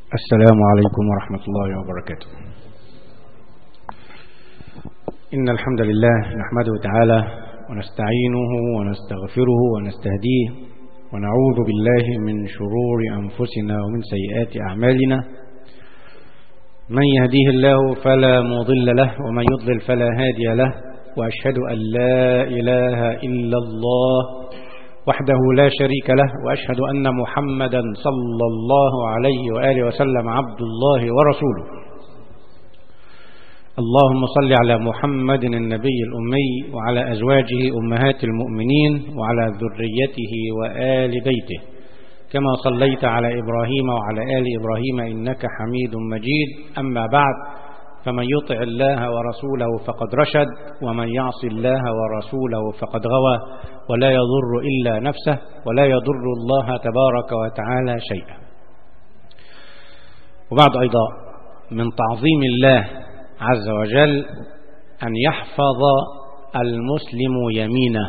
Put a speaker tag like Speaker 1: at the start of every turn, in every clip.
Speaker 1: السلام عليكم ورحمة الله وبركاته إن الحمد لله نحمده تعالى ونستعينه ونستغفره ونستهديه ونعوذ بالله من شرور أنفسنا ومن سيئات أعمالنا من يهديه الله فلا مضل له ومن يضلل فلا هادي له وأشهد أن لا إله إلا الله وحده لا شريك له وأشهد أن محمدا صلى الله عليه وآله وسلم عبد الله ورسوله اللهم صل على محمد النبي الأمي وعلى أزواجه أمهات المؤمنين وعلى ذريته وآل بيته كما صليت على إبراهيم وعلى آل إبراهيم إنك حميد مجيد أما بعد فمن يطع الله ورسوله فقد رشد ومن يعص الله ورسوله فقد غوى ولا يضر إلا نفسه ولا يضر الله تبارك وتعالى شيئا وبعد أيضا من تعظيم الله عز وجل أن يحفظ المسلم يمينه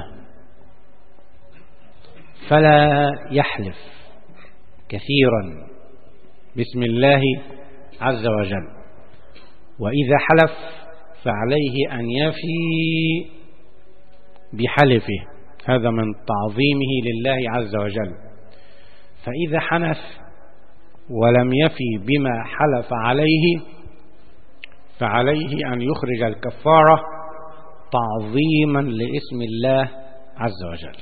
Speaker 1: فلا يحلف كثيرا بسم الله عز وجل وإذا حلف فعليه أن يفي بحلفه هذا من تعظيمه لله عز وجل فإذا حنث ولم يفي بما حلف عليه فعليه أن يخرج الكفارة تعظيما لاسم الله عز وجل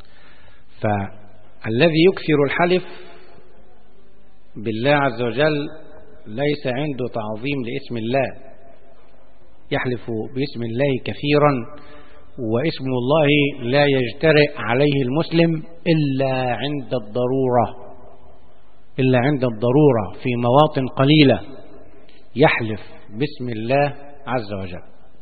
Speaker 1: فالذي يكثر الحلف بالله عز وجل ليس عنده تعظيم لاسم الله يحلف باسم الله كثيرا واسم الله لا يجترئ عليه المسلم إلا عند الضرورة إلا عند الضرورة في مواطن قليلة يحلف باسم الله عز وجل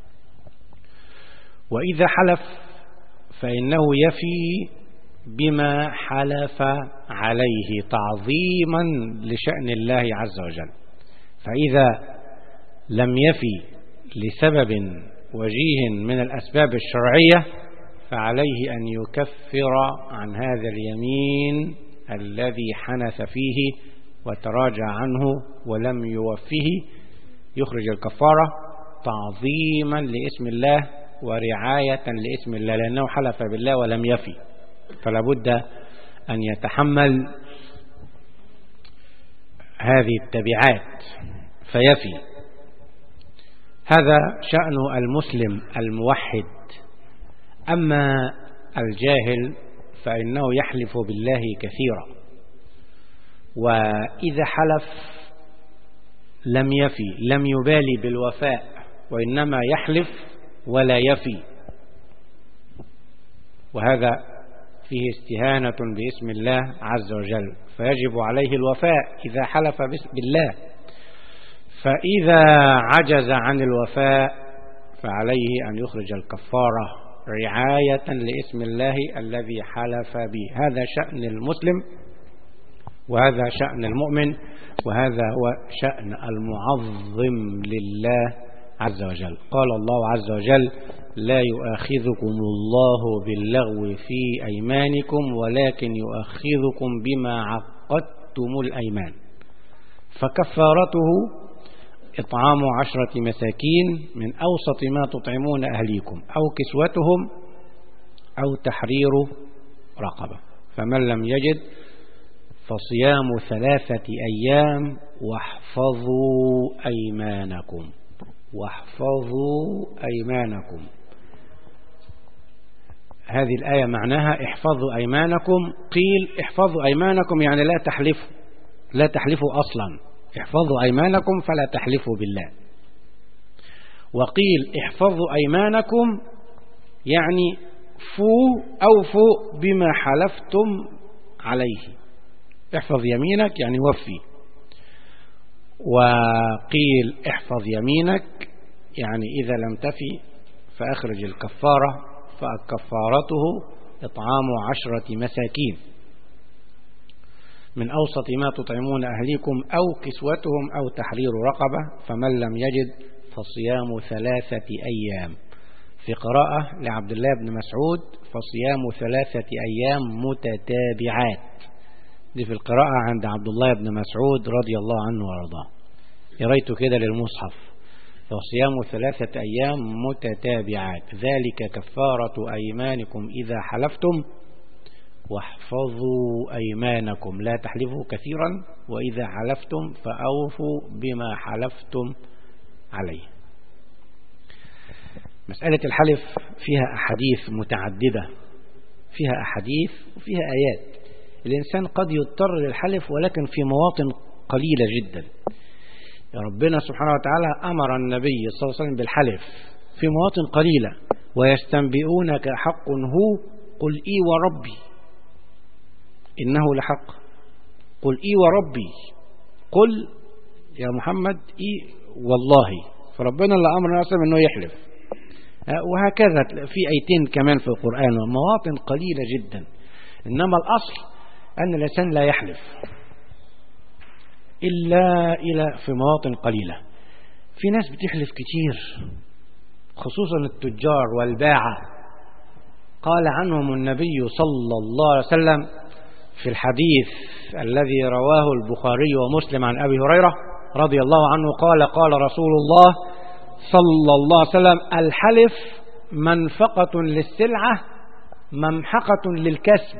Speaker 1: وإذا حلف فإنه يفي بما حلف عليه تعظيما لشأن الله عز وجل فإذا لم يفي لسبب وجيه من الأسباب الشرعية فعليه أن يكفر عن هذا اليمين الذي حنث فيه وتراجع عنه ولم يوفه يخرج الكفارة تعظيما لاسم الله ورعاية لاسم الله لأنه حلف بالله ولم يفي فلا بد أن يتحمل هذه التبعات فيفي هذا شأن المسلم الموحد أما الجاهل فإنه يحلف بالله كثيرا وإذا حلف لم يفي لم يبالي بالوفاء وإنما يحلف ولا يفي وهذا فيه استهانة باسم الله عز وجل فيجب عليه الوفاء إذا حلف بالله فإذا عجز عن الوفاء فعليه أن يخرج الكفارة رعاية لاسم الله الذي حلف به هذا شأن المسلم وهذا شأن المؤمن وهذا هو شأن المعظم لله عز وجل قال الله عز وجل لا يؤاخذكم الله باللغو في أيمانكم ولكن يؤاخذكم بما عقدتم الأيمان فكفارته إطعام عشرة مساكين من أوسط ما تطعمون أهليكم أو كسوتهم أو تحرير رقبة فمن لم يجد فصيام ثلاثة أيام واحفظوا أيمانكم واحفظوا أيمانكم هذه الآية معناها احفظوا أيمانكم قيل احفظوا أيمانكم يعني لا تحلفوا لا تحلفوا أصلا احفظوا أيمانكم فلا تحلفوا بالله وقيل احفظوا أيمانكم يعني فو أوفوا بما حلفتم عليه احفظ يمينك يعني وفي وقيل احفظ يمينك يعني إذا لم تفي فأخرج الكفارة فكفارته إطعام عشرة مساكين من أوسط ما تطعمون أهليكم أو كسوتهم أو تحرير رقبة فمن لم يجد فصيام ثلاثة أيام في قراءة لعبد الله بن مسعود فصيام ثلاثة أيام متتابعات دي في القراءة عند عبد الله بن مسعود رضي الله عنه وارضاه قريت كده للمصحف فصيام ثلاثة أيام متتابعات ذلك كفارة أيمانكم إذا حلفتم واحفظوا أيمانكم لا تحلفوا كثيرا وإذا حلفتم فأوفوا بما حلفتم عليه مسألة الحلف فيها أحاديث متعددة فيها أحاديث وفيها آيات الإنسان قد يضطر للحلف ولكن في مواطن قليلة جدا ربنا سبحانه وتعالى أمر النبي صلى الله عليه وسلم بالحلف في مواطن قليلة ويستنبئونك حق هو قل إي وربي إنه لحق قل إي وربي قل يا محمد إي والله فربنا اللي أمر نفسه أنه يحلف وهكذا في أيتين كمان في القرآن مواطن قليلة جدا إنما الأصل أن الإنسان لا يحلف إلا إلى في مواطن قليلة في ناس بتحلف كتير خصوصا التجار والباعة قال عنهم النبي صلى الله عليه وسلم في الحديث الذي رواه البخاري ومسلم عن أبي هريرة رضي الله عنه قال قال رسول الله صلى الله عليه وسلم الحلف منفقة للسلعة ممحقة للكسب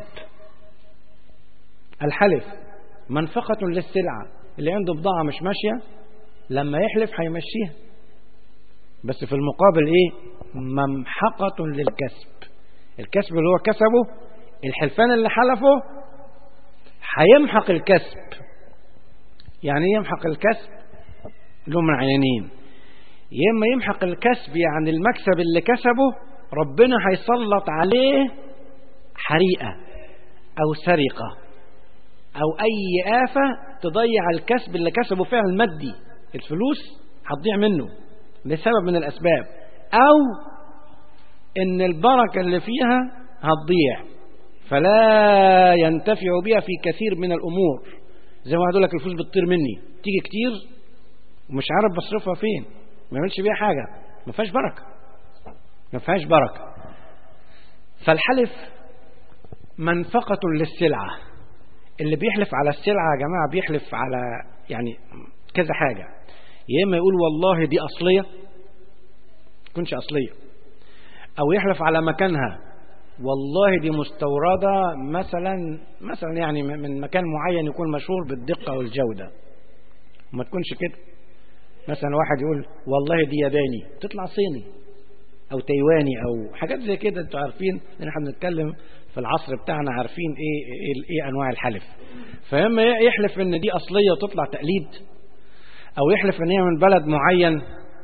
Speaker 1: الحلف منفقة للسلعة اللي عنده بضاعة مش ماشية لما يحلف هيمشيها بس في المقابل ايه ممحقة للكسب الكسب اللي هو كسبه الحلفان اللي حلفه هيمحق الكسب يعني يمحق الكسب له من عينين يا اما يمحق الكسب يعني المكسب اللي كسبه ربنا هيسلط عليه حريقة او سرقة او اي آفة تضيع الكسب اللي كسبه فعلا مادي الفلوس هتضيع منه لسبب من الاسباب او ان البركة اللي فيها هتضيع فلا ينتفع بها في كثير من الامور زي ما هقول لك الفلوس بتطير مني تيجي كتير ومش عارف بصرفها فين ما يعملش بيها حاجة ما فيهاش بركة ما فيهاش بركة فالحلف منفقة للسلعة اللي بيحلف على السلعة يا جماعة بيحلف على يعني كذا حاجة يا إما يقول والله دي أصلية تكونش أصلية أو يحلف على مكانها والله دي مستوردة مثلا مثلا يعني من مكان معين يكون مشهور بالدقة والجودة وما تكونش كده مثلا واحد يقول والله دي ياباني تطلع صيني او تايواني او حاجات زي كده انتوا عارفين ان احنا بنتكلم في العصر بتاعنا عارفين ايه ايه, إيه انواع الحلف فاما يحلف ان دي اصليه وتطلع تقليد او يحلف ان هي من بلد معين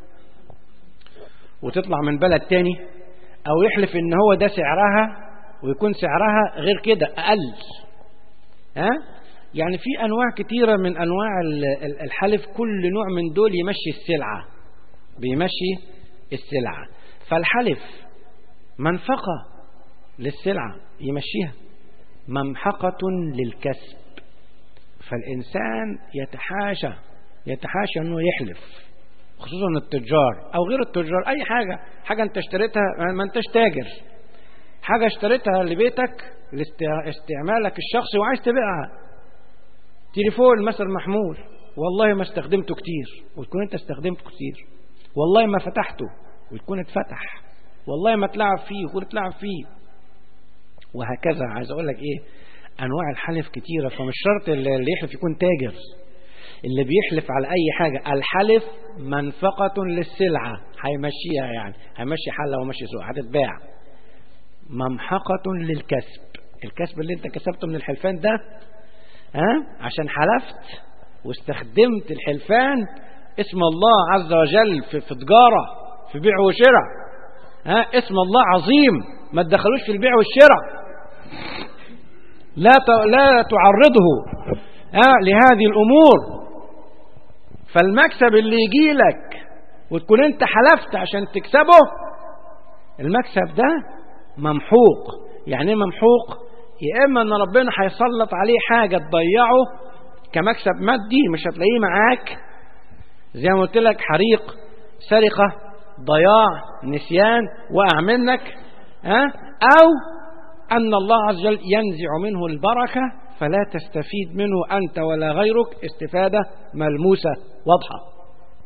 Speaker 1: وتطلع من بلد تاني او يحلف ان هو ده سعرها ويكون سعرها غير كده اقل ها يعني في انواع كتيرة من انواع الحلف كل نوع من دول يمشي السلعة بيمشي السلعة فالحلف منفقة للسلعة يمشيها ممحقة للكسب فالإنسان يتحاشى يتحاشى أنه يحلف خصوصا التجار أو غير التجار أي حاجة حاجة أنت اشتريتها ما أنتش تاجر حاجة اشتريتها لبيتك لاستعمالك الشخصي وعايز تبيعها تليفون مثلا محمول والله ما استخدمته كتير وتكون انت استخدمته كتير والله ما فتحته وتكون اتفتح والله ما تلعب فيه ويكون اتلعب فيه وهكذا عايز اقول لك ايه انواع الحلف كتيره فمش شرط اللي يحلف يكون تاجر اللي بيحلف على اي حاجه الحلف منفقه للسلعه هيمشيها يعني هيمشي حله ومشي سوق هتتباع ممحقه للكسب الكسب اللي انت كسبته من الحلفان ده ها عشان حلفت واستخدمت الحلفان اسم الله عز وجل في, في تجارة في بيع وشراء ها اسم الله عظيم ما تدخلوش في البيع والشراء لا لا تعرضه ها لهذه الأمور فالمكسب اللي يجي لك وتكون انت حلفت عشان تكسبه المكسب ده ممحوق يعني ايه ممحوق يا اما ان ربنا هيسلط عليه حاجه تضيعه كمكسب مادي مش هتلاقيه معاك زي ما قلت لك حريق سرقه ضياع نسيان وقع منك ها او ان الله عز وجل ينزع منه البركه فلا تستفيد منه أنت ولا غيرك استفادة ملموسة واضحة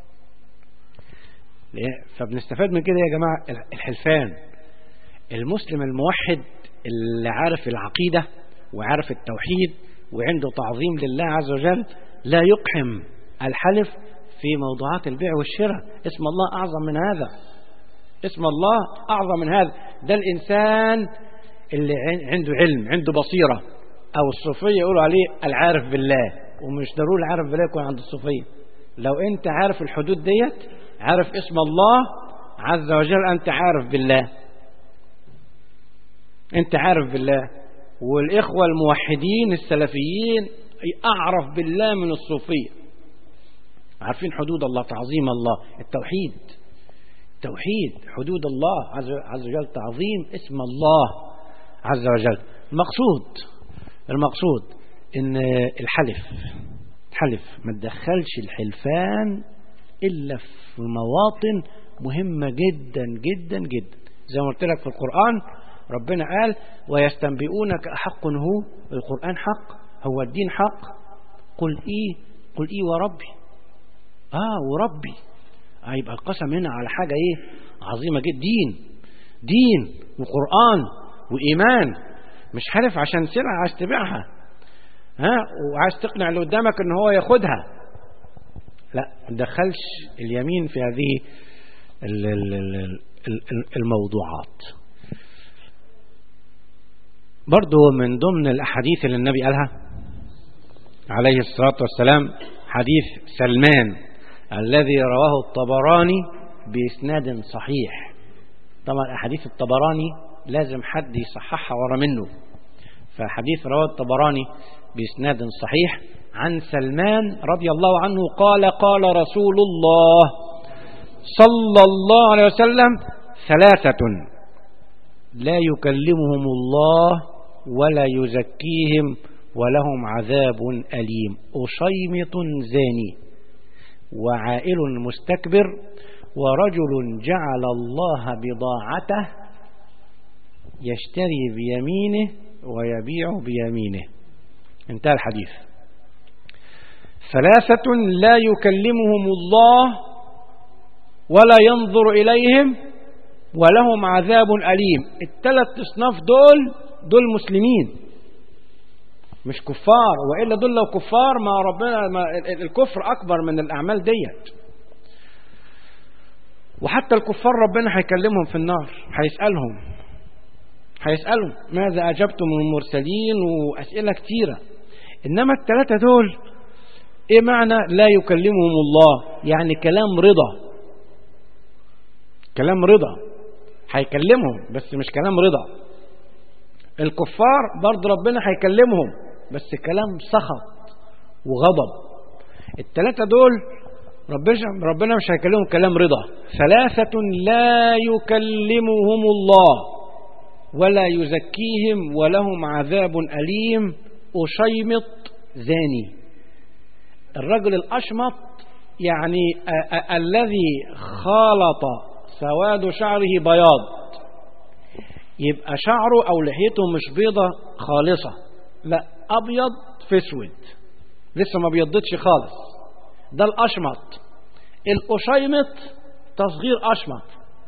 Speaker 1: فبنستفاد من كده يا جماعة الحلفان المسلم الموحد اللي عارف العقيدة وعارف التوحيد وعنده تعظيم لله عز وجل لا يقحم الحلف في موضوعات البيع والشراء اسم الله أعظم من هذا اسم الله أعظم من هذا ده الإنسان اللي عنده علم عنده بصيرة أو الصوفية يقولوا عليه العارف بالله ومش ضروري العارف بالله يكون عند الصوفية لو أنت عارف الحدود ديت عارف اسم الله عز وجل أنت عارف بالله أنت عارف بالله والإخوة الموحدين السلفيين أعرف بالله من الصوفية عارفين حدود الله تعظيم الله التوحيد توحيد حدود الله عز وجل تعظيم اسم الله عز وجل المقصود المقصود ان الحلف الحلف ما تدخلش الحلفان الا في مواطن مهمة جدا جدا جدا زي ما قلت لك في القرآن ربنا قال ويستنبئونك أحق هو القرآن حق هو الدين حق قل إيه قل إيه وربي آه وربي هيبقى آه القسم هنا على حاجة إيه عظيمة جدا دين دين وقرآن وإيمان مش حلف عشان سلعة عايز تبيعها ها وعايز تقنع اللي قدامك ان هو ياخدها لا ما تدخلش اليمين في هذه الموضوعات برضو من ضمن الأحاديث اللي النبي قالها عليه الصلاة والسلام حديث سلمان الذي رواه الطبراني بإسناد صحيح طبعا أحاديث الطبراني لازم حد يصححها ورا منه فحديث رواه الطبراني بإسناد صحيح عن سلمان رضي الله عنه قال قال رسول الله صلى الله عليه وسلم ثلاثة لا يكلمهم الله ولا يزكيهم ولهم عذاب أليم أشيمط زاني وعائل مستكبر ورجل جعل الله بضاعته يشتري بيمينه ويبيع بيمينه انتهى الحديث ثلاثة لا يكلمهم الله ولا ينظر إليهم ولهم عذاب أليم الثلاث اصناف دول دول مسلمين مش كفار وإلا دول لو كفار ما ربنا ما الكفر أكبر من الأعمال ديت وحتى الكفار ربنا هيكلمهم في النار هيسألهم هيسألهم ماذا أجبتم المرسلين وأسئلة كتيرة إنما الثلاثة دول إيه معنى لا يكلمهم الله يعني كلام رضا كلام رضا هيكلمهم بس مش كلام رضا الكفار برضه ربنا هيكلمهم بس كلام سخط وغضب الثلاثة دول ربنا ربنا مش هيكلمهم كلام رضا ثلاثة لا يكلمهم الله ولا يزكيهم ولهم عذاب أليم أشيمط زاني الرجل الأشمط يعني الذي خالط سواد شعره بياض يبقى شعره أو لحيته مش بيضة خالصة لا أبيض في اسود لسه ما بيضتش خالص ده الأشمط الأشيمط تصغير أشمط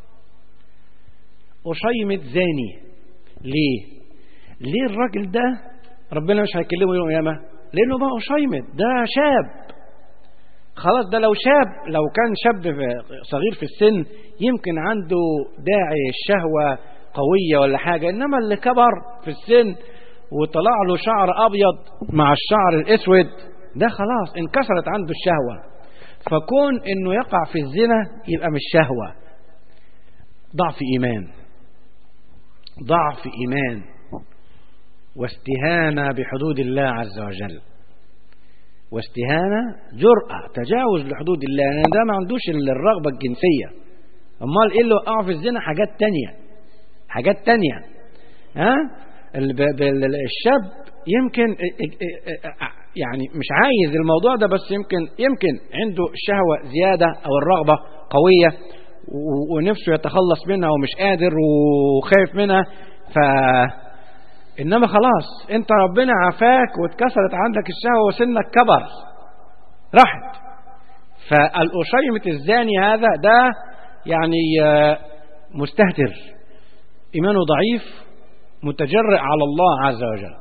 Speaker 1: أشيمط زاني ليه ليه الراجل ده ربنا مش هيكلمه يوم القيامة لأنه بقى أشيمط ده شاب خلاص ده لو شاب لو كان شاب صغير في السن يمكن عنده داعي الشهوة قوية ولا حاجة إنما اللي كبر في السن وطلع له شعر أبيض مع الشعر الأسود ده خلاص انكسرت عنده الشهوة فكون إنه يقع في الزنا يبقى مش شهوة ضعف إيمان ضعف إيمان واستهانة بحدود الله عز وجل واستهانة جرأة تجاوز لحدود الله يعني ده ما عندوش الرغبة الجنسية أمال إيه اللي وقعه في الزنا حاجات تانية حاجات تانية ها الشاب يمكن يعني مش عايز الموضوع ده بس يمكن يمكن عنده شهوة زيادة أو الرغبة قوية ونفسه يتخلص منها ومش قادر وخايف منها ف إنما خلاص أنت ربنا عافاك واتكسرت عندك الشهوة وسنك كبر راحت فالأشيمة الزاني هذا ده يعني مستهتر إيمانه ضعيف متجرئ على الله عز وجل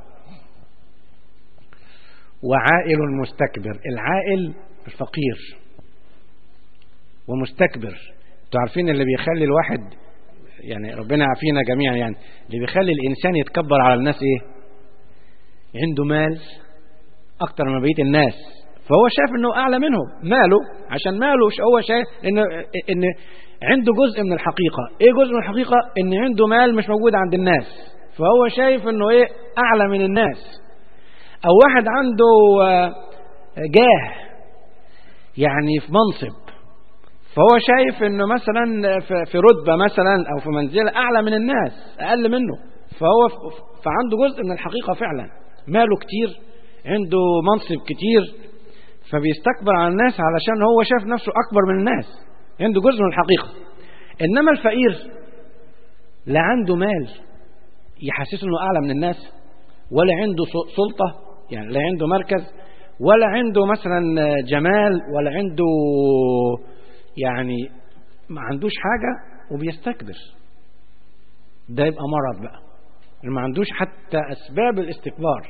Speaker 1: وعائل مستكبر العائل الفقير ومستكبر انتوا عارفين اللي بيخلي الواحد يعني ربنا يعافينا جميعا يعني اللي بيخلي الانسان يتكبر على الناس ايه عنده مال اكتر من بقيه الناس فهو شايف انه اعلى منهم ماله عشان ماله هو شايف ان ان عنده جزء من الحقيقه ايه جزء من الحقيقه ان عنده مال مش موجود عند الناس فهو شايف انه ايه اعلى من الناس او واحد عنده جاه يعني في منصب فهو شايف انه مثلا في رتبه مثلا او في منزله اعلى من الناس اقل منه فهو فعنده جزء من الحقيقه فعلا ماله كتير عنده منصب كتير فبيستكبر على الناس علشان هو شايف نفسه اكبر من الناس عنده جزء من الحقيقه انما الفقير لا عنده مال يحسسه انه اعلى من الناس ولا عنده سلطه يعني لا عنده مركز ولا عنده مثلا جمال ولا عنده يعني ما عندوش حاجة وبيستكبر ده يبقى مرض بقى ما عندوش حتى أسباب الاستكبار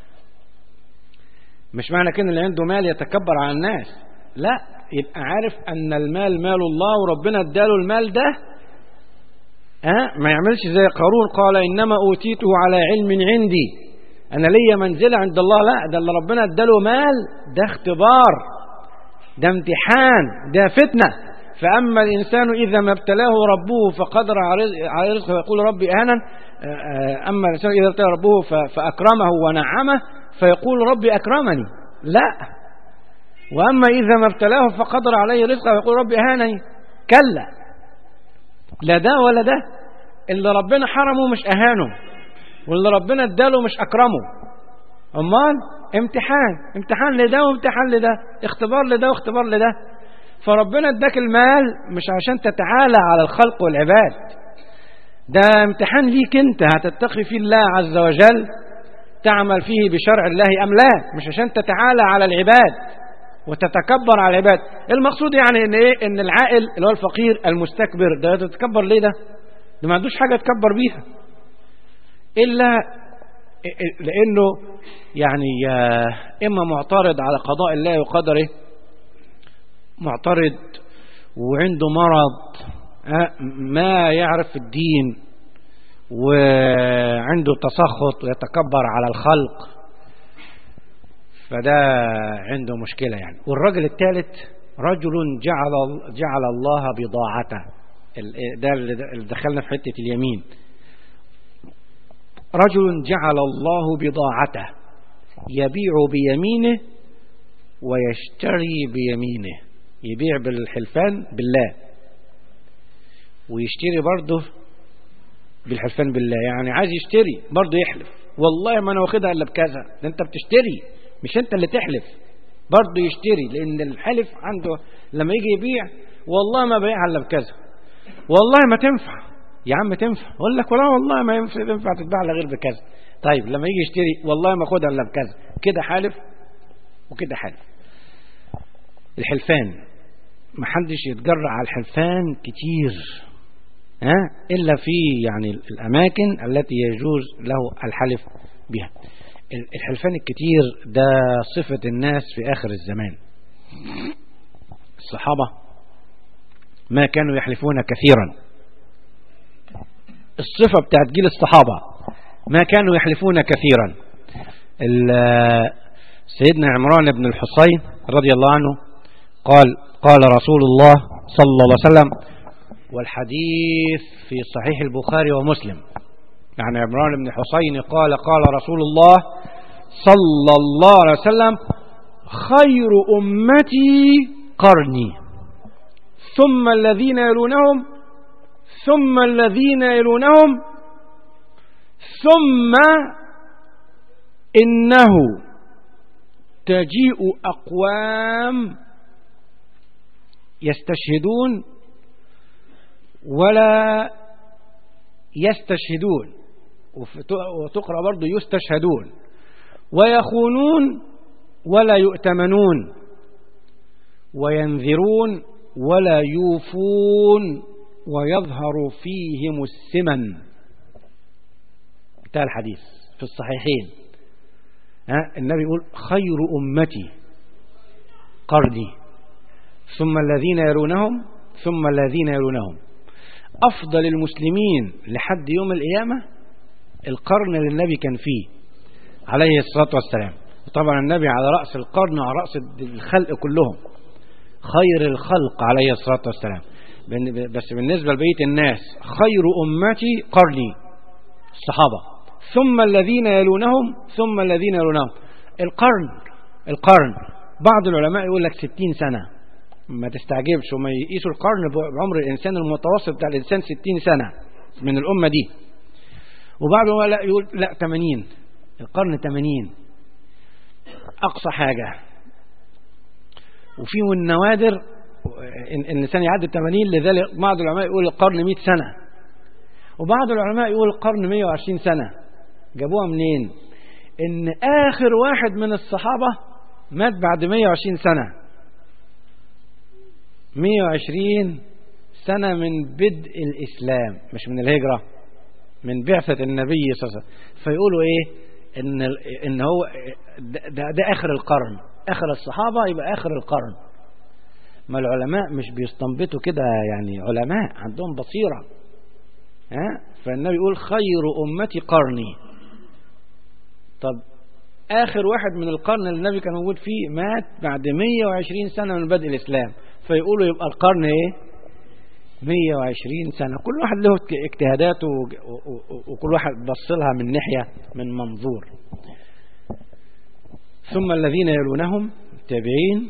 Speaker 1: مش معنى كده اللي عنده مال يتكبر على الناس لا يبقى عارف أن المال مال الله وربنا اداله المال ده أه؟ ما يعملش زي قارون قال إنما أوتيته على علم عندي أنا ليا منزلة عند الله لا ده اللي ربنا اداله مال ده اختبار ده امتحان ده فتنة فأما الإنسان إذا ما ابتلاه ربه فقدر على رزقه فيقول ربي أهنا أما الإنسان إذا ابتلاه ربه فأكرمه ونعمه فيقول ربي أكرمني لا وأما إذا ما ابتلاه فقدر عليه رزقه فيقول ربي أهانني كلا لا ده ولا ده اللي ربنا حرمه مش أهانه واللي ربنا اداله مش أكرمه أمال امتحان امتحان لده وامتحان لده اختبار لده واختبار لده فربنا اداك المال مش عشان تتعالى على الخلق والعباد ده امتحان ليك انت هتتقي فيه الله عز وجل تعمل فيه بشرع الله ام لا مش عشان تتعالى على العباد وتتكبر على العباد المقصود يعني ان ايه ان العائل اللي هو الفقير المستكبر ده تتكبر ليه ده ده ما عندوش حاجه يتكبر بيها الا لانه يعني اما معترض على قضاء الله وقدره معترض وعنده مرض ما يعرف الدين وعنده تسخط ويتكبر على الخلق فده عنده مشكلة يعني والرجل الثالث رجل جعل جعل الله بضاعته ده اللي دخلنا في حتة اليمين رجل جعل الله بضاعته يبيع بيمينه ويشتري بيمينه يبيع بالحلفان بالله ويشتري برضه بالحلفان بالله يعني عايز يشتري برضه يحلف والله ما انا واخدها الا بكذا ده انت بتشتري مش انت اللي تحلف برضه يشتري لان الحلف عنده لما يجي يبيع والله ما بيعها الا بكذا والله ما تنفع يا عم تنفع اقول لك ولا والله ما ينفع تنفع تتباع الا غير بكذا طيب لما يجي يشتري والله ما اخدها الا بكذا كده حالف وكده حالف الحلفان ما حدش يتجرأ على الحلفان كتير ها إلا في يعني الأماكن التي يجوز له الحلف بها الحلفان الكتير ده صفة الناس في آخر الزمان الصحابة ما كانوا يحلفون كثيرا الصفة بتاعت جيل الصحابة ما كانوا يحلفون كثيرا سيدنا عمران بن الحصين رضي الله عنه قال قال رسول الله صلى الله عليه وسلم والحديث في صحيح البخاري ومسلم يعني عمران بن حسين قال قال رسول الله صلى الله عليه وسلم خير أمتي قرني ثم الذين يلونهم ثم الذين يلونهم ثم إنه تجيء أقوام يستشهدون ولا يستشهدون وتقرأ برضو يستشهدون ويخونون ولا يؤتمنون وينذرون ولا يوفون ويظهر فيهم السمن انتهى الحديث في الصحيحين ها النبي يقول خير أمتي قرني ثم الذين يلونهم ثم الذين يلونهم أفضل المسلمين لحد يوم القيامة القرن اللي النبي كان فيه عليه الصلاة والسلام طبعا النبي على رأس القرن وعلى رأس الخلق كلهم خير الخلق عليه الصلاة والسلام بس بالنسبة لبقية الناس خير أمتي قرني الصحابة ثم الذين يلونهم ثم الذين يلونهم القرن القرن بعض العلماء يقول لك ستين سنة ما تستعجبش وما يقيسوا القرن بعمر الإنسان المتوسط بتاع الإنسان ستين سنة من الأمة دي وبعضهم لا يقول لا 80 القرن 80 أقصى حاجة وفي النوادر إن الإنسان يعدي 80 لذلك بعض العلماء يقول القرن 100 سنة وبعض العلماء يقول القرن 120 سنة جابوها منين إن آخر واحد من الصحابة مات بعد 120 سنة 120 سنة من بدء الإسلام مش من الهجرة من بعثة النبي صلى الله عليه وسلم فيقولوا إيه إن, إن هو ده, ده آخر القرن آخر الصحابة يبقى آخر القرن ما العلماء مش بيستنبطوا كده يعني علماء عندهم بصيرة ها فالنبي يقول خير أمتي قرني طب آخر واحد من القرن اللي النبي كان موجود فيه مات بعد 120 سنة من بدء الإسلام فيقولوا يبقى القرن إيه 120 سنة كل واحد له اجتهاداته وكل واحد بص لها من ناحية من منظور ثم الذين يلونهم تابعين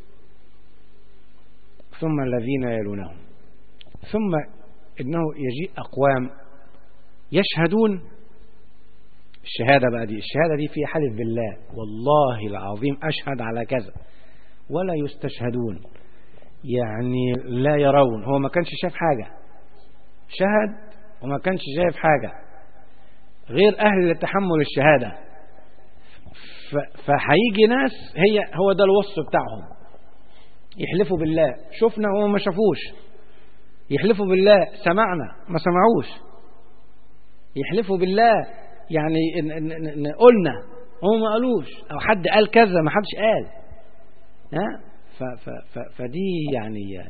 Speaker 1: ثم الذين يلونهم ثم انه يجيء اقوام يشهدون الشهاده بقى دي الشهاده دي في حلف بالله والله العظيم اشهد على كذا ولا يستشهدون يعني لا يرون هو ما كانش شايف حاجة شهد وما كانش شايف حاجة غير أهل لتحمل الشهادة فهيجي ناس هي هو ده الوصف بتاعهم يحلفوا بالله شفنا وما ما شافوش يحلفوا بالله سمعنا ما سمعوش يحلفوا بالله يعني إن إن إن قلنا هم ما قالوش او حد قال كذا ما حدش قال ها ف ف فدي يعني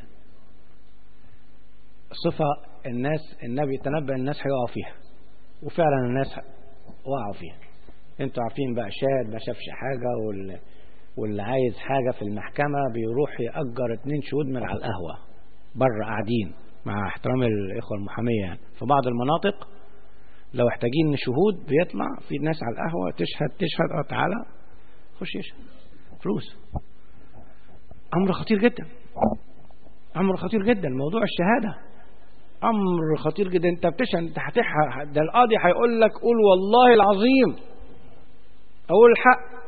Speaker 1: صفة الناس النبي تنبأ الناس هيقعوا فيها وفعلا الناس وقعوا فيها انتوا عارفين بقى شاهد ما شافش حاجة وال واللي عايز حاجة في المحكمة بيروح يأجر اتنين شهود من على القهوة بره قاعدين مع احترام الإخوة المحامية يعني في بعض المناطق لو احتاجين شهود بيطلع في ناس على القهوة تشهد تشهد اه تعالى خش يشهد فلوس أمر خطير جدا أمر خطير جدا موضوع الشهادة أمر خطير جدا أنت بتشهد أنت هتحها ده القاضي هيقول لك قول والله العظيم أقول الحق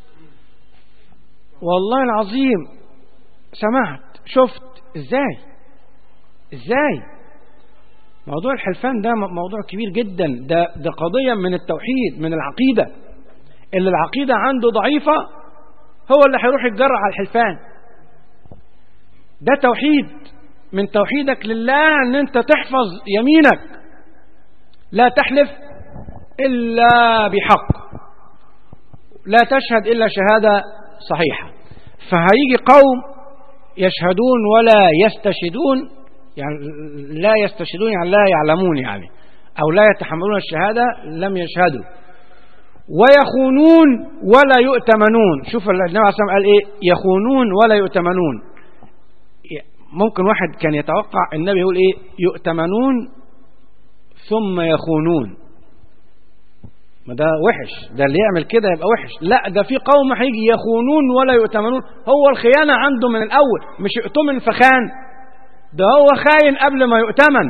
Speaker 1: والله العظيم سمعت شفت ازاي ازاي موضوع الحلفان ده موضوع كبير جدا ده ده قضية من التوحيد من العقيدة اللي العقيدة عنده ضعيفة هو اللي هيروح يتجرع على الحلفان ده توحيد من توحيدك لله ان انت تحفظ يمينك لا تحلف الا بحق لا تشهد الا شهاده صحيحه فهيجي قوم يشهدون ولا يستشهدون يعني لا يستشهدون يعني لا يعلمون يعني او لا يتحملون الشهاده لم يشهدوا ويخونون ولا يؤتمنون شوف النبي عليه الصلاه والسلام قال ايه يخونون ولا يؤتمنون ممكن واحد كان يتوقع النبي يقول ايه يؤتمنون ثم يخونون ما ده وحش ده اللي يعمل كده يبقى وحش لا ده في قوم هيجي يخونون ولا يؤتمنون هو الخيانة عنده من الأول مش يؤتمن فخان ده هو خاين قبل ما يؤتمن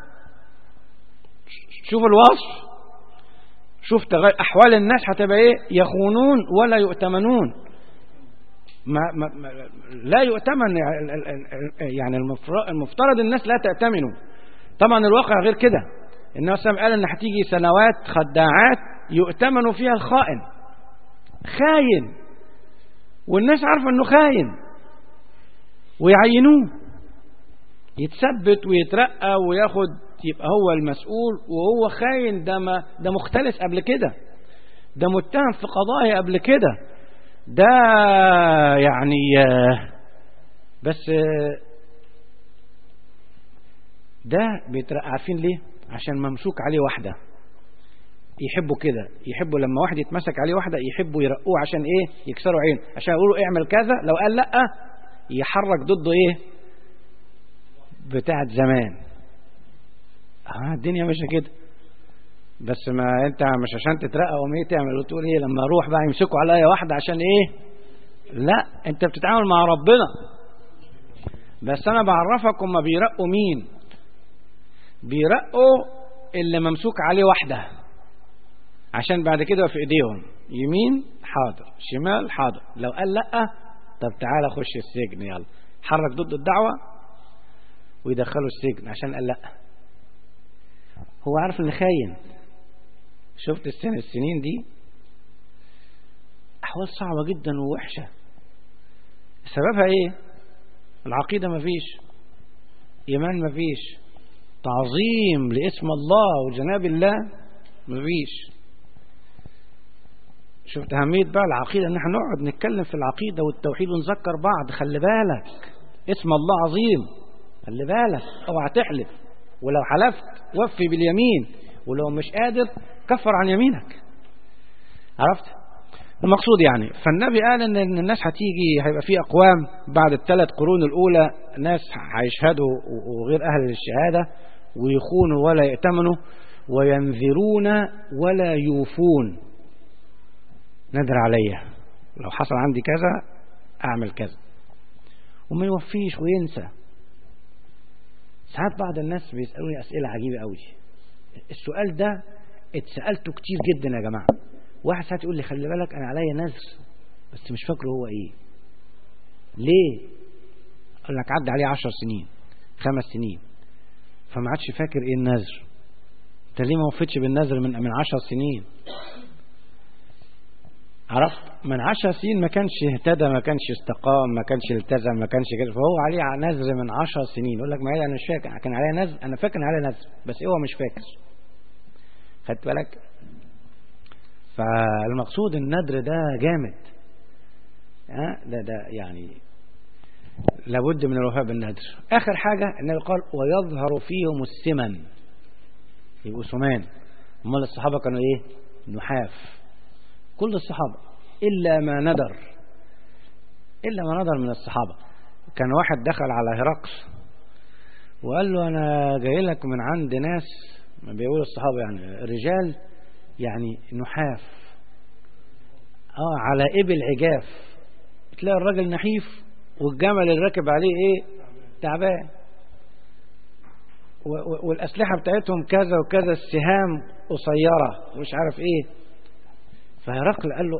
Speaker 1: شوف الوصف شوف أحوال الناس هتبقى إيه يخونون ولا يؤتمنون ما ما ما لا يؤتمن يعني المفترض الناس لا تأتمنوا طبعا الواقع غير كده النبي صلى الله عليه وسلم قال ان هتيجي سنوات خداعات يؤتمن فيها الخائن خاين والناس عارفه انه خاين ويعينوه يتثبت ويترقى وياخد يبقى هو المسؤول وهو خاين ده ما ده مختلس قبل كده ده متهم في قضايا قبل كده ده يعني بس ده بيترقى عارفين ليه عشان ممسوك عليه واحده يحبوا كده يحبوا لما واحد يتمسك عليه واحده يحبوا يرقوه عشان ايه يكسروا عين عشان يقولوا اعمل كذا لو قال لا يحرك ضده ايه بتاعت زمان اه الدنيا ماشيه كده بس ما انت مش عشان تترقى وما تعمل وتقول ايه لما اروح بقى يمسكوا عليا واحده عشان ايه لا انت بتتعامل مع ربنا بس انا بعرفك هما بيرقوا مين بيرقوا اللي ممسوك عليه واحده عشان بعد كده في ايديهم يمين حاضر شمال حاضر لو قال لا طب تعالى خش السجن يلا حرك ضد الدعوه ويدخله السجن عشان قال لا هو عارف ان خاين شفت السنة السنين دي أحوال صعبة جدا ووحشة سببها إيه العقيدة مفيش إيمان مفيش تعظيم لاسم الله وجناب الله مفيش شفت أهمية بقى العقيدة إن احنا نقعد نتكلم في العقيدة والتوحيد ونذكر بعض خلي بالك اسم الله عظيم خلي بالك اوعى تحلف ولو حلفت وفي باليمين ولو مش قادر كفر عن يمينك عرفت المقصود يعني فالنبي قال ان الناس هتيجي هيبقى في اقوام بعد الثلاث قرون الاولى ناس هيشهدوا وغير اهل للشهاده ويخونوا ولا يأتمنوا وينذرون ولا يوفون نذر عليا لو حصل عندي كذا اعمل كذا وما يوفيش وينسى ساعات بعض الناس بيسألوني أسئلة عجيبة قوي السؤال ده اتسألته كتير جدا يا جماعة واحد ساعات يقول لي خلي بالك أنا عليا نذر بس مش فاكره هو إيه ليه أقول لك عدى عليه عشر سنين خمس سنين فما عادش فاكر إيه النذر أنت ليه ما وفتش بالنذر من من عشر سنين عرفت من عشر سنين ما كانش اهتدى ما كانش استقام ما كانش التزم ما كانش كده فهو عليه نذر من عشر سنين يقول لك ما انا مش فاكر كان عليا نذر انا فاكر ان عليا نذر بس هو مش فاكر خدت بالك فالمقصود النذر ده جامد ها ده ده يعني لابد من الوفاء بالنذر اخر حاجه النبي قال ويظهر فيهم السمن يبقوا سمان امال الصحابه كانوا ايه نحاف كل الصحابة إلا ما ندر إلا ما ندر من الصحابة كان واحد دخل على هرقل وقال له أنا جاي لك من عند ناس ما بيقول الصحابة يعني رجال يعني نحاف آه على إبل عجاف تلاقي الراجل نحيف والجمل اللي راكب عليه إيه تعبان والأسلحة بتاعتهم كذا وكذا السهام قصيرة مش عارف إيه فهرقل قال له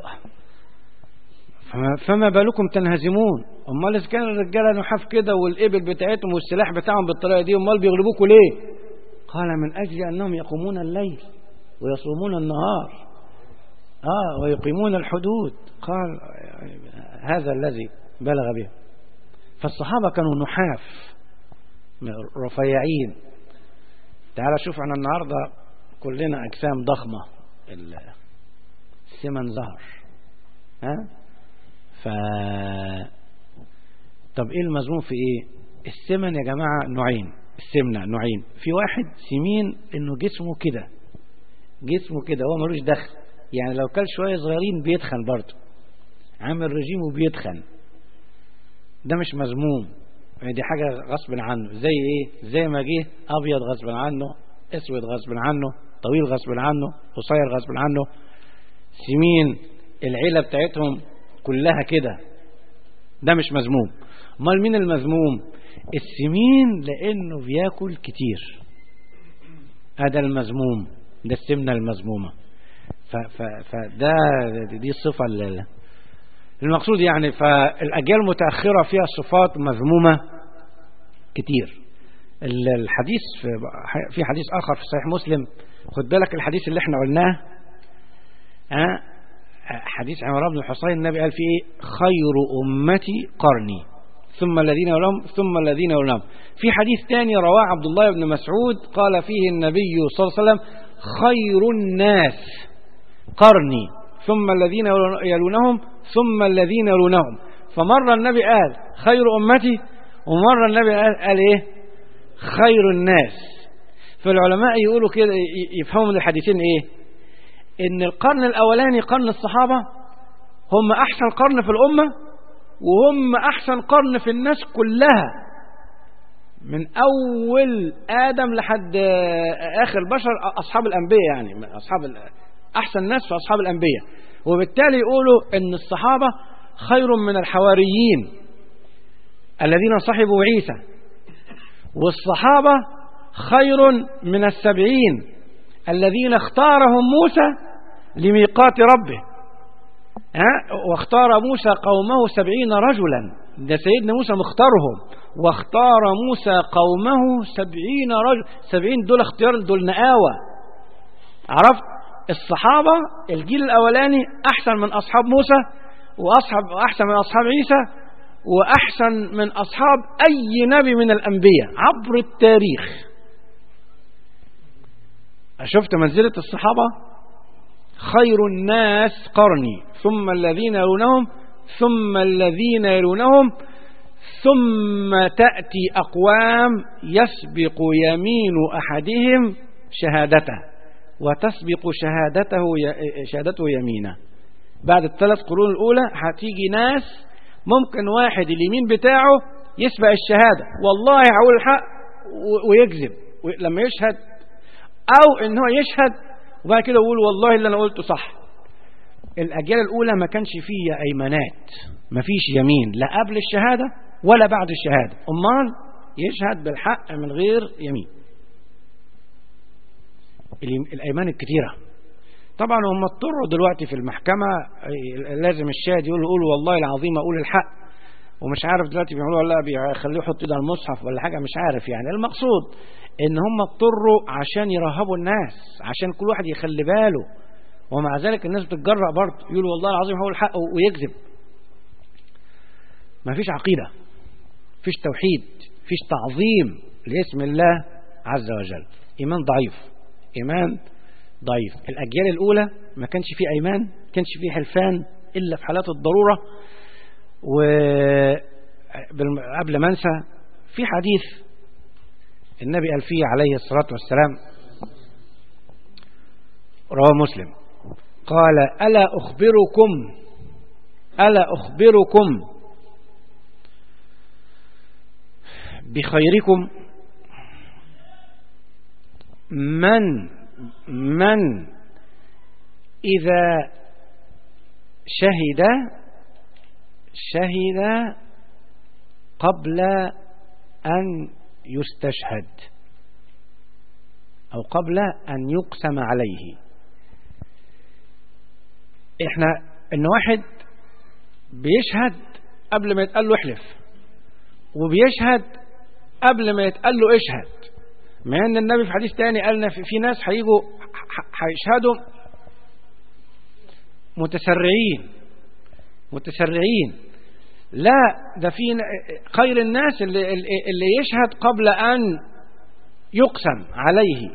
Speaker 1: فما بالكم تنهزمون امال اذا كان الرجاله نحاف كده والابل بتاعتهم والسلاح بتاعهم بالطريقه دي امال بيغلبوكوا ليه قال من اجل انهم يقومون الليل ويصومون النهار اه ويقيمون الحدود قال هذا الذي بلغ به فالصحابه كانوا نحاف رفيعين تعال شوف احنا النهارده كلنا اجسام ضخمه السمن ظهر ها ف طب ايه المذموم في ايه السمن يا جماعة نوعين السمنة نوعين في واحد سمين انه جسمه كده جسمه كده هو ملوش دخل يعني لو كل شوية صغيرين بيتخن برضه عامل رجيم وبيتخن ده مش مذموم دي حاجة غصب عنه زي ايه زي ما جه ابيض غصب عنه اسود غصب عنه طويل غصب عنه قصير غصب عنه سمين العيلة بتاعتهم كلها كده ده مش مذموم امال مين المذموم السمين لانه بياكل كتير هذا المذموم ده السمنة المذمومة فده دي الصفة المقصود يعني فالأجيال المتأخرة فيها صفات مذمومة كتير الحديث في, في حديث آخر في صحيح مسلم خد بالك الحديث اللي احنا قلناه ها حديث عمران بن الحصين النبي قال فيه ايه خير أمتي قرني ثم الذين يلوم ثم الذين يلوم في حديث ثاني رواه عبد الله بن مسعود قال فيه النبي صلى الله عليه وسلم خير الناس قرني ثم الذين يلونهم ثم الذين يلونهم فمرة النبي قال خير أمتي ومرة النبي قال, قال إيه خير الناس فالعلماء يقولوا كده يفهموا من الحديثين إيه إن القرن الأولاني قرن الصحابة هم أحسن قرن في الأمة وهم أحسن قرن في الناس كلها من أول آدم لحد آخر البشر أصحاب الأنبياء يعني من أصحاب أحسن ناس في أصحاب الأنبياء وبالتالي يقولوا أن الصحابة خير من الحواريين الذين صحبوا عيسى والصحابة خير من السبعين الذين اختارهم موسى لميقات ربه ها واختار موسى قومه سبعين رجلا ده سيدنا موسى مختارهم واختار موسى قومه سبعين رجل سبعين دول اختيار دول نقاوة عرفت الصحابة الجيل الأولاني أحسن من أصحاب موسى وأصحاب أحسن من أصحاب عيسى وأحسن من أصحاب أي نبي من الأنبياء عبر التاريخ شفت منزلة الصحابة خير الناس قرني ثم الذين يلونهم ثم الذين يلونهم ثم تأتي أقوام يسبق يمين أحدهم شهادته وتسبق شهادته شهادته يمينه بعد الثلاث قرون الأولى هتيجي ناس ممكن واحد اليمين بتاعه يسبق الشهادة والله هقول الحق ويكذب لما يشهد أو إن هو يشهد وبعد كده يقول والله اللي أنا قلته صح الأجيال الأولى ما كانش فيه أيمانات ما فيش يمين لا قبل الشهادة ولا بعد الشهادة أمال يشهد بالحق من غير يمين الأيمان الكتيرة طبعا هم اضطروا دلوقتي في المحكمة لازم الشاهد يقول يقول والله العظيم أقول الحق ومش عارف دلوقتي بيعملوا ولا بيخلوه يحط ايده على المصحف ولا حاجة مش عارف يعني المقصود ان هم اضطروا عشان يرهبوا الناس عشان كل واحد يخلي باله ومع ذلك الناس بتتجرأ برضه يقولوا والله العظيم هو الحق ويكذب ما فيش عقيدة فيش توحيد فيش تعظيم لاسم الله عز وجل إيمان ضعيف إيمان ضعيف الأجيال الأولى ما كانش فيه أيمان ما كانش فيه حلفان إلا في حالات الضرورة وقبل ما انسى في حديث النبي قال فيه عليه الصلاة والسلام رواه مسلم قال ألا أخبركم ألا أخبركم بخيركم من من إذا شهد شهد قبل أن يستشهد أو قبل أن يقسم عليه إحنا إن واحد بيشهد قبل ما يتقال له احلف وبيشهد قبل ما يتقال له اشهد مع ان النبي في حديث تاني قال في, في ناس هيجوا هيشهدوا متسرعين متسرعين لا ده في خير الناس اللي, اللي يشهد قبل أن يقسم عليه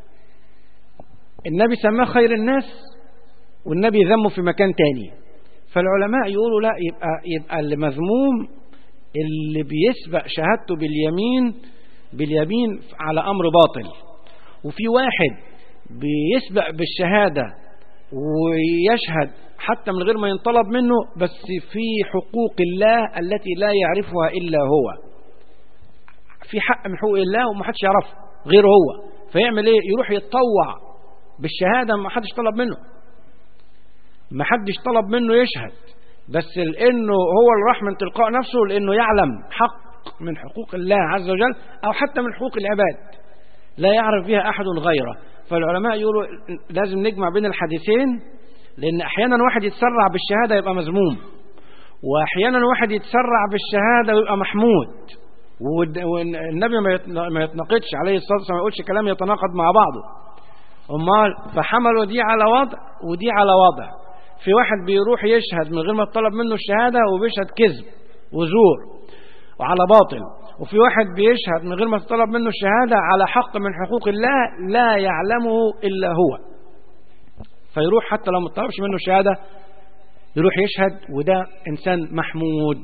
Speaker 1: النبي سماه خير الناس والنبي ذمه في مكان تاني فالعلماء يقولوا لا يبقى, يبقى اللي مذموم اللي بيسبق شهادته باليمين باليمين على أمر باطل وفي واحد بيسبق بالشهادة ويشهد حتى من غير ما ينطلب منه بس في حقوق الله التي لا يعرفها إلا هو في حق من حقوق الله وما حدش يعرفه غير هو فيعمل ايه يروح يتطوع بالشهادة ما حدش طلب منه ما حدش طلب منه يشهد بس لانه هو اللي راح من تلقاء نفسه لانه يعلم حق من حقوق الله عز وجل او حتى من حقوق العباد لا يعرف بها احد غيره فالعلماء يقولوا لازم نجمع بين الحديثين لأن أحيانا واحد يتسرع بالشهادة يبقى مذموم وأحيانا واحد يتسرع بالشهادة ويبقى محمود والنبي ما يتناقضش عليه الصلاة والسلام ما يقولش كلام يتناقض مع بعضه امال فحملوا دي على وضع ودي على وضع في واحد بيروح يشهد من غير ما تطلب منه الشهادة وبيشهد كذب وزور وعلى باطل وفي واحد بيشهد من غير ما تطلب منه الشهادة على حق من حقوق الله لا يعلمه إلا هو فيروح حتى لو ما تطلبش منه الشهادة يروح يشهد وده إنسان محمود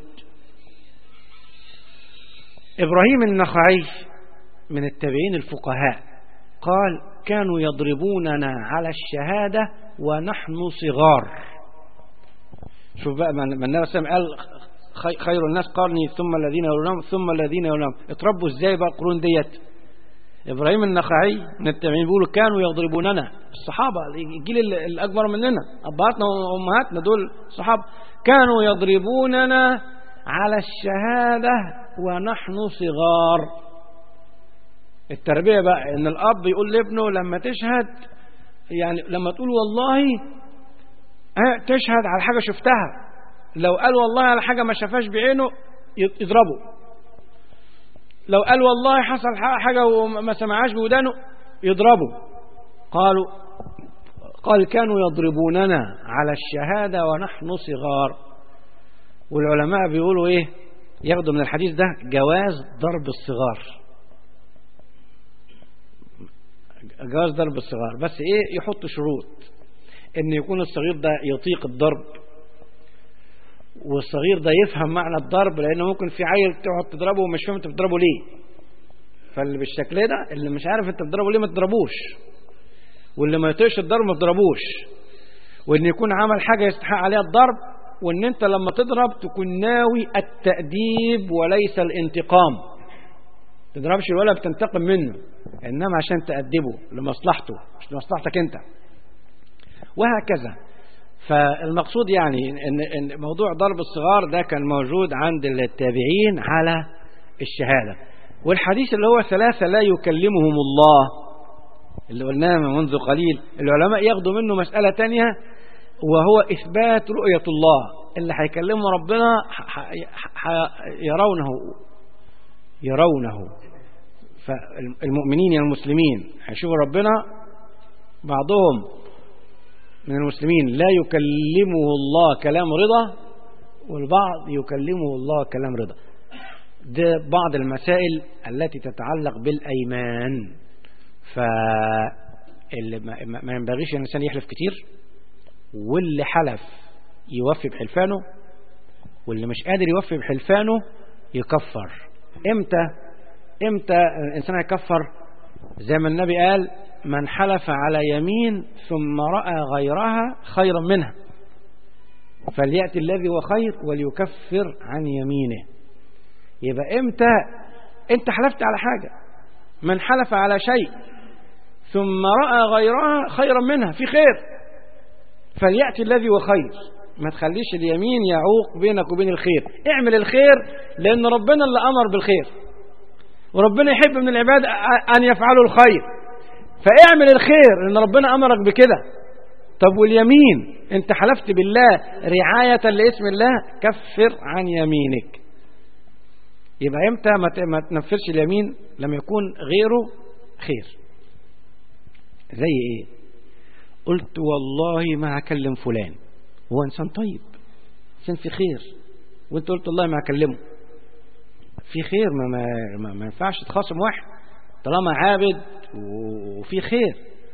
Speaker 1: إبراهيم النخعي من التابعين الفقهاء قال كانوا يضربوننا على الشهادة ونحن صغار شوف بقى من النبي صلى الله عليه وسلم قال خير الناس قرني ثم الذين يلونهم ثم الذين يلونهم اتربوا ازاي بقى القرون ديت ابراهيم النخعي من التابعين بيقولوا كانوا يضربوننا الصحابه الجيل الاكبر مننا ابهاتنا وامهاتنا دول صحابه كانوا يضربوننا على الشهاده ونحن صغار التربية بقى ان الاب يقول لابنه لما تشهد يعني لما تقول والله تشهد على حاجة شفتها لو قال والله على حاجة ما شافهاش بعينه يضربه لو قال والله حصل حاجة وما سمعهاش بودانه يضربه قالوا قال كانوا يضربوننا على الشهادة ونحن صغار والعلماء بيقولوا ايه ياخدوا من الحديث ده جواز ضرب الصغار جواز ضرب الصغار بس ايه يحط شروط ان يكون الصغير ده يطيق الضرب والصغير ده يفهم معنى الضرب لانه ممكن في عيل تقعد تضربه ومش فاهم انت بتضربه ليه فاللي بالشكل ده اللي مش عارف انت بتضربه ليه ما تضربوش واللي ما يطيقش الضرب ما تضربوش وان يكون عمل حاجه يستحق عليها الضرب وان انت لما تضرب تكون ناوي التأديب وليس الانتقام تضربش الولد بتنتقم منه انما عشان تأدبه لمصلحته مش لمصلحتك انت وهكذا فالمقصود يعني ان ان موضوع ضرب الصغار ده كان موجود عند التابعين على الشهاده والحديث اللي هو ثلاثه لا يكلمهم الله اللي قلناه منذ قليل العلماء ياخدوا منه مساله تانية وهو اثبات رؤيه الله اللي هيكلمه ربنا يرونه يرونه فالمؤمنين المسلمين هيشوفوا ربنا بعضهم من المسلمين لا يكلمه الله كلام رضا والبعض يكلمه الله كلام رضا ده بعض المسائل التي تتعلق بالأيمان ف ما ينبغيش الإنسان يحلف كتير واللي حلف يوفي بحلفانه واللي مش قادر يوفي بحلفانه يكفر امتى امتى الانسان يكفر زي ما النبي قال من حلف على يمين ثم رأى غيرها خيرا منها فليأتي الذي هو خير وليكفر عن يمينه يبقى امتى انت حلفت على حاجة من حلف على شيء ثم رأى غيرها خيرا منها في خير فليأتي الذي هو خير ما تخليش اليمين يعوق بينك وبين الخير اعمل الخير لأن ربنا اللي أمر بالخير وربنا يحب من العباد أن يفعلوا الخير فاعمل الخير لأن ربنا أمرك بكده طب واليمين انت حلفت بالله رعاية لاسم الله كفر عن يمينك يبقى امتى ما تنفذش اليمين لما يكون غيره خير زي ايه قلت والله ما هكلم فلان هو انسان طيب انسان في خير وانت قلت والله ما هكلمه في خير ما, ما, ما ينفعش تخاصم واحد طالما عابد وفي خير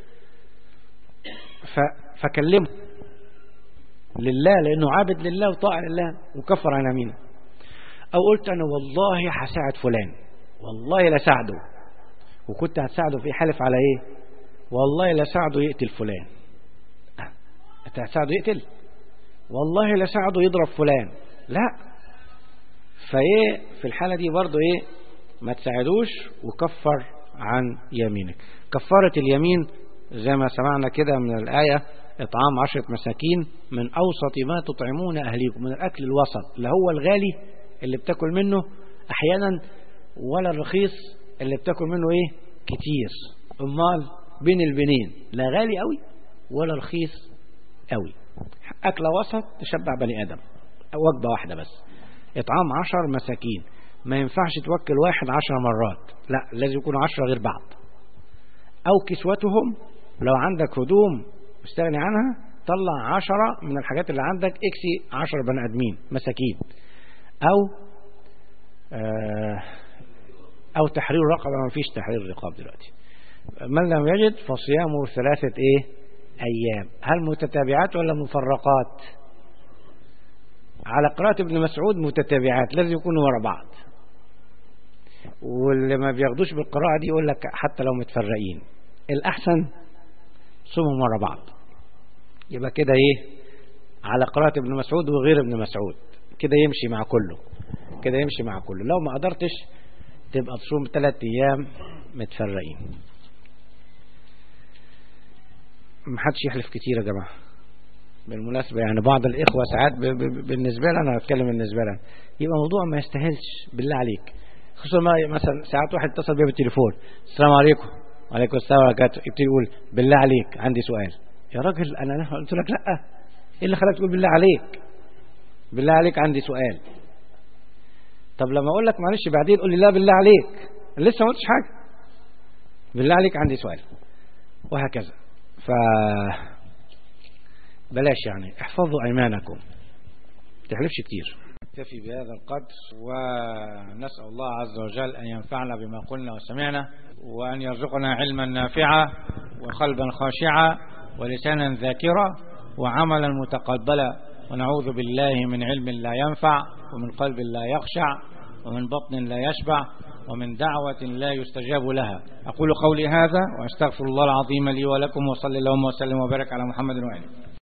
Speaker 1: فكلمه لله لأنه عابد لله وطاع لله وكفر عن يمينه أو قلت أنا والله هساعد فلان والله لا ساعده وكنت هتساعده في حلف على إيه والله لا ساعده يقتل فلان أنت هتساعده يقتل والله لا ساعده يضرب فلان لا فايه في الحالة دي برضو ايه ما تساعدوش وكفر عن يمينك كفارة اليمين زي ما سمعنا كده من الآية إطعام عشرة مساكين من أوسط ما تطعمون أهليكم من الأكل الوسط اللي هو الغالي اللي بتاكل منه أحيانا ولا الرخيص اللي بتاكل منه إيه كتير أمال بين البنين لا غالي قوي ولا رخيص قوي أكلة وسط تشبع بني آدم وجبة واحدة بس إطعام عشر مساكين ما ينفعش توكل واحد عشر مرات لا لازم يكونوا عشرة غير بعض أو كسوتهم لو عندك هدوم استغني عنها طلع عشرة من الحاجات اللي عندك اكسي عشر بني آدمين مساكين أو آه أو تحرير رقبة ما فيش تحرير رقاب دلوقتي من لم يجد فصيامه ثلاثة إيه أيام هل متتابعات ولا مفرقات على قراءة ابن مسعود متتابعات لازم يكونوا ورا بعض واللي ما بياخدوش بالقراءة دي يقول لك حتى لو متفرقين الأحسن صومهم ورا بعض يبقى كده إيه على قراءة ابن مسعود وغير ابن مسعود كده يمشي مع كله كده يمشي مع كله لو ما قدرتش تبقى تصوم ثلاث أيام متفرقين ما حدش يحلف كتير يا جماعة بالمناسبة يعني بعض الإخوة ساعات ب... ب... بالنسبة لي أنا هتكلم بالنسبة لي يبقى موضوع ما يستاهلش بالله عليك خصوصا ما مثلا ساعات واحد اتصل بيا بالتليفون السلام عليكم وعليكم السلام ورحمة الله يبتدي يقول بالله عليك عندي سؤال يا راجل أنا قلت لك لا إيه اللي خلاك تقول بالله عليك بالله عليك عندي سؤال طب لما أقول لك معلش بعدين قول لي لا بالله عليك لسه ما قلتش حاجة بالله عليك عندي سؤال وهكذا ف بلاش يعني احفظوا ايمانكم تحلفش كتير نكتفي بهذا القدر ونسأل الله عز وجل أن ينفعنا بما قلنا وسمعنا وأن يرزقنا علما نافعا وقلبا خاشعا ولسانا ذاكرا وعملا متقبلا ونعوذ بالله من علم لا ينفع ومن قلب لا يخشع ومن بطن لا يشبع ومن دعوة لا يستجاب لها أقول قولي هذا وأستغفر الله العظيم لي ولكم وصلى اللهم وسلم وبارك على محمد وآله